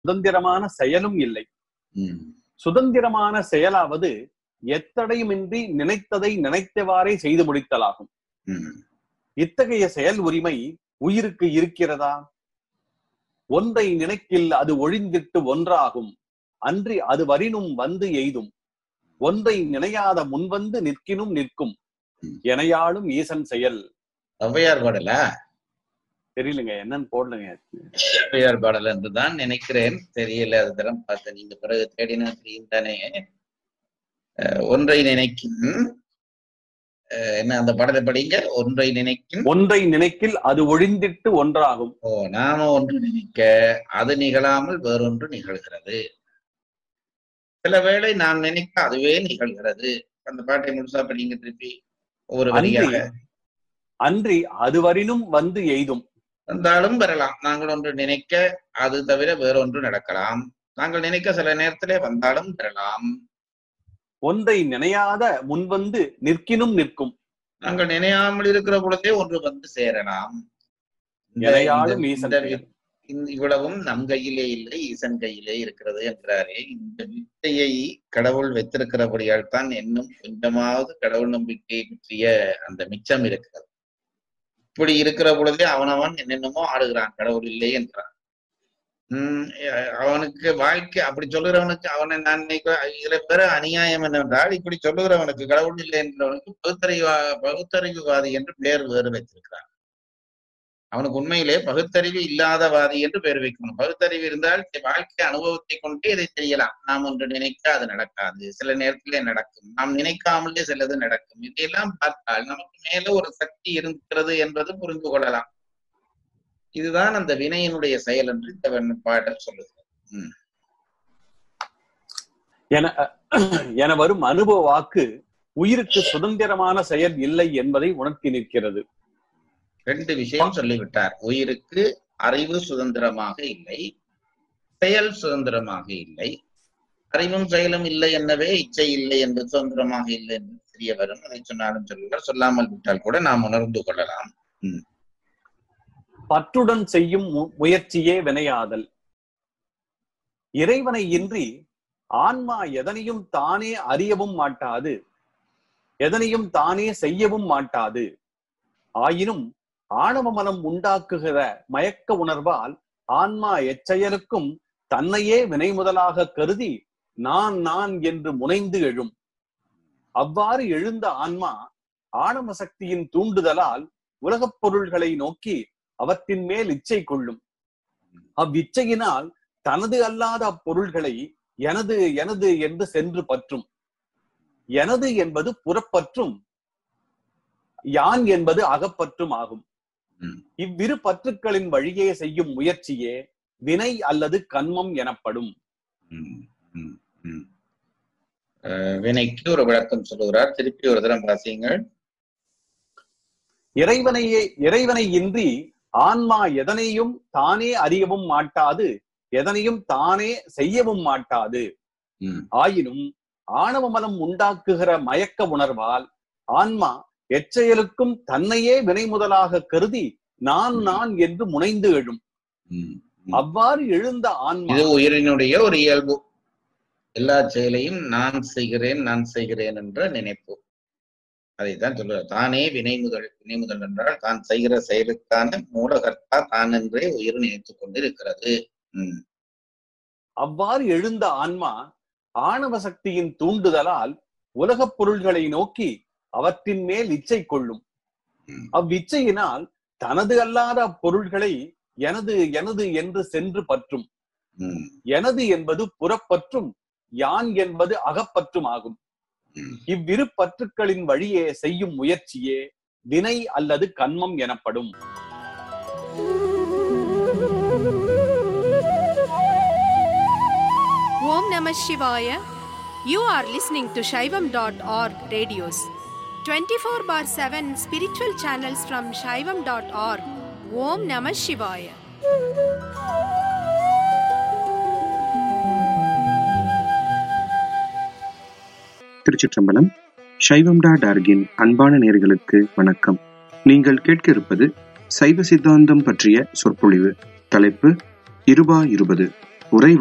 சுதந்திரமான செயலும் இல்லை ம், சுதந்திரமான செயலாவது எத்தடையுமின்றி நினைத்ததை நினைத்தவாறே செய்து முடித்தலாகும் ம், இத்தகைய செயல் உரிமை உயிருக்கு இருக்கிறதா ஒன்றை நினைக்கில் அது ஒழிந்திட்டு ஒன்றாகும் அன்றி அது வரினும் வந்து எய்தும் ஒன்றை நினையாத முன்வந்து நிற்கினும் நிற்கும் எனையாளும் ஈசன் செயல் ஔவையார் பாடலா தெரியலங்க என்னன்னு போடலங்க ஔவையார் பாடல் என்றுதான் நினைக்கிறேன் தெரியல அது தரம் பார்த்தேன் நீங்க பிறகு தேடினா தெரியும் தானே அஹ், ஒன்றை நினைக்கும் அஹ், என்ன அந்த பாடலை படிங்க ஒன்றை நினைக்கும் ஒன்றை நினைக்கில் அது ஒழிந்திட்டு ஒன்றாகும் ஓ நாம ஒன்று நினைக்க அது நிகழாமல் வேறொன்று நிகழ்கிறது சில வேளை நாம் நினைக்க அதுவே நிகழ்கிறது அந்த பாட்டை முழுசா படிங்க திருப்பி ஒவ்வொரு அன்றி வரியாக அன்றி அது வரினும் வந்து எய்தும் வந்தாலும் வரலாம் நாங்கள் ஒன்று நினைக்க அது தவிர வேறொன்று நடக்கலாம் நாங்கள் நினைக்க சில நேரத்திலே வந்தாலும் வரலாம் ஒன்றை நினையாத முன்வந்து நிற்கினும் நிற்கும் நாங்கள் நினையாமல் இருக்கிற பொழுதே ஒன்று வந்து சேரலாம் இந்த- எனையாளும் இந்த- ஈசன் இந்த செயல். இந்த இவ்வளவும் நம் கையிலே இல்லை ஈசன் கையிலே இருக்கிறது என்றாரே இந்த வித்தையை கடவுள் வைத்திருக்கிறபடியால் தான் இன்னும் கொஞ்சமாவது கடவுள் நம்பிக்கையை பற்றிய அந்த மிச்சம் இருக்கிறது இப்படி இருக்கிற பொழுதே அவனவன் என்னென்னமோ ஆடுகிறான் கடவுள் இல்லை என்றான் உம் அஹ் அவனுக்கு வாழ்க்கை அப்படி சொல்லுகிறவனுக்கு அவனை நான் நினைக்க இதுல பெற அநியாயம் என்னவென்றால் இப்படி சொல்லுகிறவனுக்கு கடவுள் இல்லை என்றவனுக்கு பகுத்தறிவா பகுத்தறிவுவாதி என்று பெயர் வேறு வைத்திருக்கிறான் அவனுக்கு உண்மையிலே பகுத்தறிவு இல்லாதவாதி என்று பெயர் வைக்கணும் பகுத்தறிவு இருந்தால் வாழ்க்கை அனுபவத்தை கொண்டே இதை செய்யலாம் நாம் ஒன்று நினைக்க அது நடக்காது சில நேரத்திலே நடக்கும் நாம் நினைக்காமலே சிலது நடக்கும் இதையெல்லாம் பார்த்தால் நமக்கு மேல ஒரு சக்தி இருக்கிறது என்பது புரிந்து கொள்ளலாம் இதுதான் அந்த வினையினுடைய செயல் என்று இந்த வெண் பாடல் சொல்லுகிறது உம் என என வரும் அனுபவ வாக்கு உயிருக்கு சுதந்திரமான செயல் இல்லை என்பதை உணர்த்தி நிற்கிறது ரெண்டு விஷயம் சொல்லிவிட்டார் உயிருக்கு அறிவு சுதந்திரமாக இல்லை செயல் சுதந்திரமாக இல்லை அறிவும் செயலும் இல்லை என்னவே இச்சை இல்லை என்று சுதந்திரமாக இல்லை என்று தெரிய வரும் அதை சொன்னாலும் சொல்லுவார் சொல்லாமல் விட்டால் கூட நாம் உணர்ந்து கொள்ளலாம் பற்றுடன் செய்யும் மு- முயற்சியே வினையாதல் இறைவனை இன்றி ஆன்மா எதனையும் தானே அறியவும் மாட்டாது எதனையும் தானே செய்யவும் மாட்டாது ஆயினும் ஆணவ மனம் உண்டாக்குகிற மயக்க உணர்வால் ஆன்மா எச்செயலுக்கும் தன்னையே வினை முதலாக கருதி நான் நான் என்று முனைந்து எழும் அவ்வாறு எழுந்த ஆன்மா ஆணவ சக்தியின் தூண்டுதலால் உலகப் பொருள்களை நோக்கி அவற்றின் மேல் இச்சை கொள்ளும் அவ்விச்சையினால் தனது அல்லாத அப்பொருள்களை எனது எனது என்று சென்று பற்றும் எனது என்பது புறப்பற்றும் யான் என்பது அகப்பற்றும் ஆகும் ம். இவ்விரு பற்றுக்களின் வழியே செய்யும் முயற்சியே வினை அல்லது கன்மம் எனப்படும் உம் உம் உம் அஹ் வினைக்கு ஒரு விளக்கம் சொல்லுகிறார் திருப்பி ஒரு தரம் வாசியுங்கள் இறைவனையே இறைவனை இன்றி ஆன்மா எதனையும் தானே அறியவும் மாட்டாது எதனையும் தானே செய்யவும் மாட்டாது உம் ஆயினும் ஆணவ மனம் உண்டாக்குகிற மயக்க உணர்வால் ஆன்மா எச்செயலுக்கும் தன்னையே வினை முதலாக கருதி நான் நான் என்று முனைந்து எழும் உம் அவ்வாறு எழுந்த ஆன்மா இது உயிரினுடைய ஒரு இயல்பு எல்லா செயலையும் நான் செய்கிறேன் நான் செய்கிறேன் என்ற நினைப்பு அதைத்தான் சொல்லுவார் தானே வினை முதல் வினை முதல் என்றால் தான் செய்கிற செயலுக்கான மூலகர்த்தா தான் என்றே உயிர் நினைத்துக் கொண்டிருக்கிறது உம் அவ்வாறு எழுந்த ஆன்மா ஆணவ சக்தியின் தூண்டுதலால் உலகப் பொருள்களை நோக்கி அவற்றின் மேல் இச்சை கொள்ளும் ம். அவ்விச்சையினால் தனது அல்லாத அப்பொருள்களை எனது எனது என்று சென்று பற்றும் உம் எனது என்பது புறப்பற்றும் யான் என்பது அகப்பற்றும் ஆகும் உம் இவ்விரு பற்றுக்களின் வழியே செய்யும் முயற்சியே வினை அல்லது கன்மம் எனப்படும் Om Namah Shivaya. You are listening to Shaivam.org radios. 24 bar 7 spiritual channels from Shaivam.org. Om Namah Shivaya. திருச்சிற்றம்பலம் சைவம் டாட் ஆர்கின் அன்பான நேர்களுக்கு வணக்கம் நீங்கள் கேட்க இருப்பது சைவ சித்தாந்தம் பற்றிய சொற்பொழிவு தலைப்பு இருபா இருபது உரை